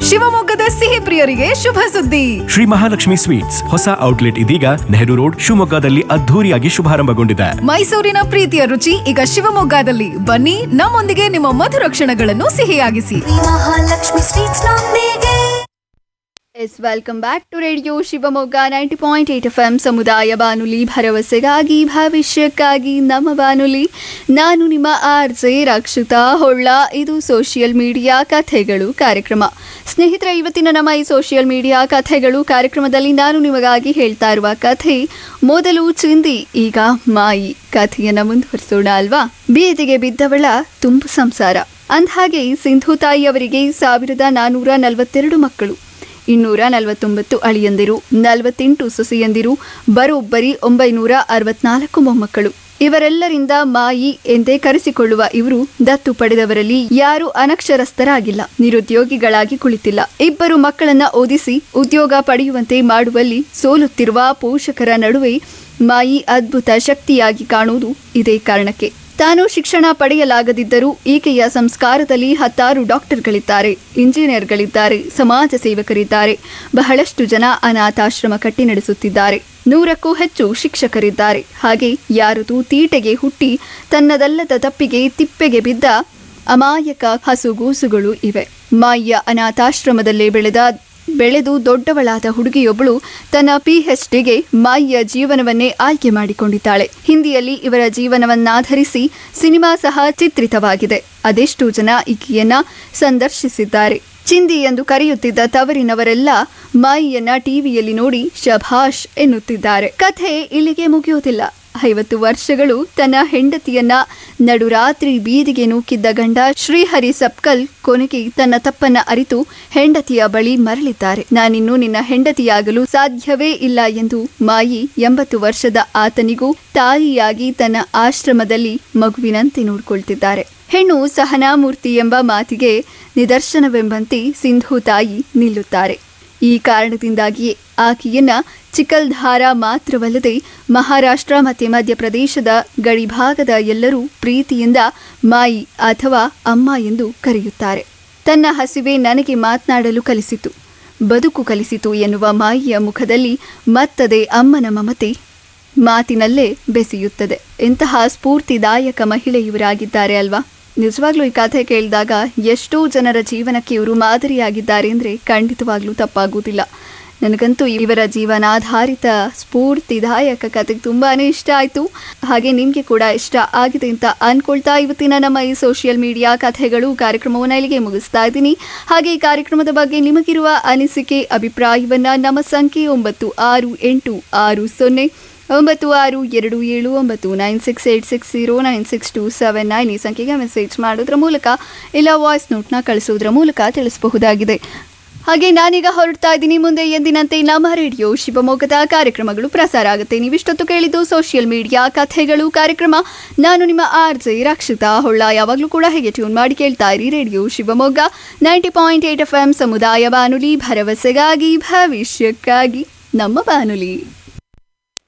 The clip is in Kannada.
ಶಿವಮೊಗ್ಗದ ಸಿಹಿ ಪ್ರಿಯರಿಗೆ ಶುಭ ಸುದ್ದಿ ಶ್ರೀ ಮಹಾಲಕ್ಷ್ಮಿ ಸ್ವೀಟ್ಸ್ ಹೊಸ ಔಟ್ಲೆಟ್ ಇದೀಗ ನೆಹರು ರೋಡ್ ಶಿವಮೊಗ್ಗದಲ್ಲಿ ಅದ್ಧೂರಿಯಾಗಿ ಶುಭಾರಂಭಗೊಂಡಿದೆ ಮೈಸೂರಿನ ಪ್ರೀತಿಯ ರುಚಿ ಈಗ ಶಿವಮೊಗ್ಗದಲ್ಲಿ ಬನ್ನಿ ನಮ್ಮೊಂದಿಗೆ ನಿಮ್ಮ ಮಧುರ ಕ್ಷಣಗಳನ್ನು ಸಿಹಿಯಾಗಿಸಿ ಮಹಾಲಕ್ಷ್ಮಿ ಸ್ವೀಟ್ಸ್ ನೊಂದಿಗೆ yes welcome back to radio Shivamogga ninety point eight F M ಸಮುದಾಯ ಬಾನುಲಿ ಭರವಸೆಗಾಗಿ ಭವಿಷ್ಯಕ್ಕಾಗಿ ನಮ್ಮ ಬಾನುಲಿ ನಾನು ನಿಮ್ಮ ಆರ್ ಜೆ ರಕ್ಷಿತಾ ಹೊಳ್ಳ ಇದು ಸೋಷಿಯಲ್ ಮೀಡಿಯಾ ಕಥೆಗಳು ಕಾರ್ಯಕ್ರಮ ಸ್ನೇಹಿತರೆ ಇವತ್ತಿನ ನಮ್ಮ ಈ ಸೋಷಿಯಲ್ ಮೀಡಿಯಾ ಕಥೆಗಳು ಕಾರ್ಯಕ್ರಮದಲ್ಲಿ ನಾನು ನಿಮಗಾಗಿ ಹೇಳ್ತಾ ಇರುವ ಕಥೆ ಮೊದಲು ಚಿಂದಿ ಈಗ ಮಾಯಿ ಕಥೆಯನ್ನು ಮುಂದುವರಿಸೋಣ ಅಲ್ವಾ ಬೀದಿಗೆ ಬಿದ್ದವಳ ತುಂಬು ಸಂಸಾರ ಅಂದ್ಹಾಗೆ ಸಿಂಧು ತಾಯಿಯವರಿಗೆ ಸಾವಿರದ ನಾನ್ನೂರ ನಲವತ್ತೆರಡು ಮಕ್ಕಳು ಇನ್ನೂರ ನಲವತ್ತೊಂಬತ್ತು ಅಳಿಯಂದಿರು ನಲವತ್ತೆಂಟು ಸೊಸೆಯಂದಿರು ಬರೋಬ್ಬರಿ ಒಂಬೈನೂರ ಅರವತ್ನಾಲ್ಕು ಮೊಮ್ಮಕ್ಕಳು ಇವರೆಲ್ಲರಿಂದ ಮಾಯಿ ಎಂದೇ ಕರೆಸಿಕೊಳ್ಳುವ ಇವರು ದತ್ತು ಪಡೆದವರಲ್ಲಿ ಯಾರೂ ಅನಕ್ಷರಸ್ಥರಾಗಿಲ್ಲ ನಿರುದ್ಯೋಗಿಗಳಾಗಿ ಕುಳಿತಿಲ್ಲ ಇಬ್ಬರು ಮಕ್ಕಳನ್ನ ಓದಿಸಿ ಉದ್ಯೋಗ ಪಡೆಯುವಂತೆ ಮಾಡುವಲ್ಲಿ ಸೋಲುತ್ತಿರುವ ಪೋಷಕರ ನಡುವೆ ಮಾಯಿ ಅದ್ಭುತ ಶಕ್ತಿಯಾಗಿ ಕಾಣುವುದು ಇದೇ ಕಾರಣಕ್ಕೆ ತಾನು ಶಿಕ್ಷಣ ಪಡೆಯಲಾಗದಿದ್ದರೂ ಈಕೆಯ ಸಂಸ್ಕಾರದಲ್ಲಿ ಹತ್ತಾರು ಡಾಕ್ಟರ್ಗಳಿದ್ದಾರೆ ಇಂಜಿನಿಯರ್ಗಳಿದ್ದಾರೆ ಸಮಾಜ ಸೇವಕರಿದ್ದಾರೆ ಬಹಳಷ್ಟು ಜನ ಅನಾಥಾಶ್ರಮ ಕಟ್ಟಿ ನಡೆಸುತ್ತಿದ್ದಾರೆ ನೂರಕ್ಕೂ ಹೆಚ್ಚು ಶಿಕ್ಷಕರಿದ್ದಾರೆ ಹಾಗೆ ಯಾರದು ತೀಟೆಗೆ ಹುಟ್ಟಿ ತನ್ನದಲ್ಲದ ತಪ್ಪಿಗೆ ತಿಪ್ಪೆಗೆ ಬಿದ್ದ ಅಮಾಯಕ ಹಸುಗೂಸುಗಳು ಇವೆ ಮಾಯಿಯ ಅನಾಥಾಶ್ರಮದಲ್ಲೇ ಬೆಳೆದ ಬೆಳೆದು ದೊಡ್ಡವಳಾದ ಹುಡುಗಿಯೊಬ್ಬಳು ತನ್ನ ಪಿಎಚ್ಡಿಗೆ ಮಾಯಿಯ ಜೀವನವನ್ನೇ ಆಯ್ಕೆ ಮಾಡಿಕೊಂಡಿದ್ದಾಳೆ ಹಿಂದಿಯಲ್ಲಿ ಇವರ ಜೀವನವನ್ನಾಧರಿಸಿ ಸಿನಿಮಾ ಸಹ ಚಿತ್ರಿತವಾಗಿದೆ ಅದೆಷ್ಟು ಜನ ಈಕೆಯನ್ನ ಸಂದರ್ಶಿಸಿದ್ದಾರೆ ಚಿಂದಿ ಎಂದು ಕರೆಯುತ್ತಿದ್ದ ತವರಿನವರೆಲ್ಲ ಮಾಯಿಯನ್ನ ಟಿವಿಯಲ್ಲಿ ನೋಡಿ ಶಭಾಷ್ ಎನ್ನುತ್ತಿದ್ದಾರೆ ಕಥೆ ಇಲ್ಲಿಗೆ ಮುಗಿಯುವುದಿಲ್ಲ ಐವತ್ತು ವರ್ಷಗಳು ತನ್ನ ಹೆಂಡತಿಯನ್ನ ನಡುರಾತ್ರಿ ಬೀದಿಗೆ ನೂಕಿದ್ದ ಗಂಡ ಶ್ರೀಹರಿ ಸಪ್ಕಲ್ ಕೊನೆಗೆ ತನ್ನ ತಪ್ಪನ್ನ ಅರಿತು ಹೆಂಡತಿಯ ಬಳಿ ಮರಳಿದ್ದಾರೆ ನಾನಿನ್ನು ನಿನ್ನ ಹೆಂಡತಿಯಾಗಲು ಸಾಧ್ಯವೇ ಇಲ್ಲ ಎಂದು ಮಾಯಿ ಎಂಬತ್ತು ವರ್ಷದ ಆತನಿಗೂ ತಾಯಿಯಾಗಿ ತನ್ನ ಆಶ್ರಮದಲ್ಲಿ ಮಗುವಿನಂತೆ ನೋಡ್ಕೊಳ್ತಿದ್ದಾರೆ ಹೆಣ್ಣು ಸಹನಾಮೂರ್ತಿ ಎಂಬ ಮಾತಿಗೆ ನಿದರ್ಶನವೆಂಬಂತೆ ಸಿಂಧು ತಾಯಿ ನಿಲ್ಲುತ್ತಾರೆ ಈ ಕಾರಣದಿಂದಾಗಿಯೇ ಆಕೆಯನ್ನ ಚಿಕಲ್ಧಾರ ಮಾತ್ರವಲ್ಲದೆ ಮಹಾರಾಷ್ಟ್ರ ಮತ್ತು ಮಧ್ಯಪ್ರದೇಶದ ಗಡಿಭಾಗದ ಎಲ್ಲರೂ ಪ್ರೀತಿಯಿಂದ ಮಾಯಿ ಅಥವಾ ಅಮ್ಮ ಎಂದು ಕರೆಯುತ್ತಾರೆ ತನ್ನ ಹಸಿವೆ ನನಗೆ ಮಾತನಾಡಲು ಕಲಿಸಿತು ಬದುಕು ಕಲಿಸಿತು ಎನ್ನುವ ಮಾಯಿಯ ಮುಖದಲ್ಲಿ ಮತ್ತದೆ ಅಮ್ಮನ ಮಮತೆ ಮಾತಿನಲ್ಲೇ ಬೆಸೆಯುತ್ತದೆ ಇಂತಹ ಸ್ಫೂರ್ತಿದಾಯಕ ಮಹಿಳೆ ಇವರಾಗಿದ್ದಾರೆ ಅಲ್ವಾ ನಿಜವಾಗ್ಲೂ ಈ ಕಥೆ ಕೇಳಿದಾಗ ಎಷ್ಟೋ ಜನರ ಜೀವನಕ್ಕೆ ಇವರು ಮಾದರಿಯಾಗಿದ್ದಾರೆ ಅಂದರೆ ಖಂಡಿತವಾಗ್ಲೂ ತಪ್ಪಾಗುವುದಿಲ್ಲ ನನಗಂತೂ ಇವರ ಜೀವನಾಧಾರಿತ ಸ್ಫೂರ್ತಿದಾಯಕ ಕತೆ ತುಂಬಾನೇ ಇಷ್ಟ ಆಯಿತು ಹಾಗೆ ನಿಮಗೆ ಕೂಡ ಇಷ್ಟ ಆಗಿದೆ ಅಂತ ಅನ್ಕೊಳ್ತಾ ಇವತ್ತಿನ ನಮ್ಮ ಈ ಸೋಷಿಯಲ್ ಮೀಡಿಯಾ ಕಥೆಗಳು ಕಾರ್ಯಕ್ರಮವನ್ನು ಇಲ್ಲಿಗೆ ಮುಗಿಸ್ತಾ ಇದ್ದೀನಿ ಹಾಗೆ ಈ ಕಾರ್ಯಕ್ರಮದ ಬಗ್ಗೆ ನಿಮಗಿರುವ ಅನಿಸಿಕೆ ಅಭಿಪ್ರಾಯವನ್ನ ನಮ್ಮ ಸಂಖ್ಯೆ ಒಂಬತ್ತು ಆರು ಎಂಟು ಆರು ಸೊನ್ನೆ ಒಂಬತ್ತು ಆರು ಎರಡು ಏಳು ಒಂಬತ್ತು nine six eight six zero nine six two seven nine ಈ ಸಂಖ್ಯೆಗೆ ಮೆಸೇಜ್ ಮಾಡೋದ್ರ ಮೂಲಕ ಇಲ್ಲ ವಾಯ್ಸ್ ನೋಟ್ನ ಕಳಿಸೋದ್ರ ಮೂಲಕ ತಿಳಿಸಬಹುದಾಗಿದೆ ಹಾಗೆ ನಾನೀಗ ಹೊರಡ್ತಾ ಇದ್ದೀನಿ ಮುಂದೆ ಎಂದಿನಂತೆ ನಮ್ಮ ರೇಡಿಯೋ ಶಿವಮೊಗ್ಗದ ಕಾರ್ಯಕ್ರಮಗಳು ಪ್ರಸಾರ ಆಗುತ್ತೆ ನೀವಿಷ್ಟೊತ್ತು ಕೇಳಿದ್ದು ಸೋಷಿಯಲ್ ಮೀಡಿಯಾ ಕಥೆಗಳು ಕಾರ್ಯಕ್ರಮ ನಾನು ನಿಮ್ಮ ಆರ್ ಜೆ ರಕ್ಷಿತಾ ಹೊಳ್ಳ ಯಾವಾಗಲೂ ಕೂಡ ಹೇಗೆ ಟ್ಯೂನ್ ಮಾಡಿ ಕೇಳ್ತಾ ಇರಿ radio Shivamogga ninety point eight F M ಸಮುದಾಯ ಬಾನುಲಿ ಭರವಸೆಗಾಗಿ ಭವಿಷ್ಯಕ್ಕಾಗಿ ನಮ್ಮ ಬಾನುಲಿ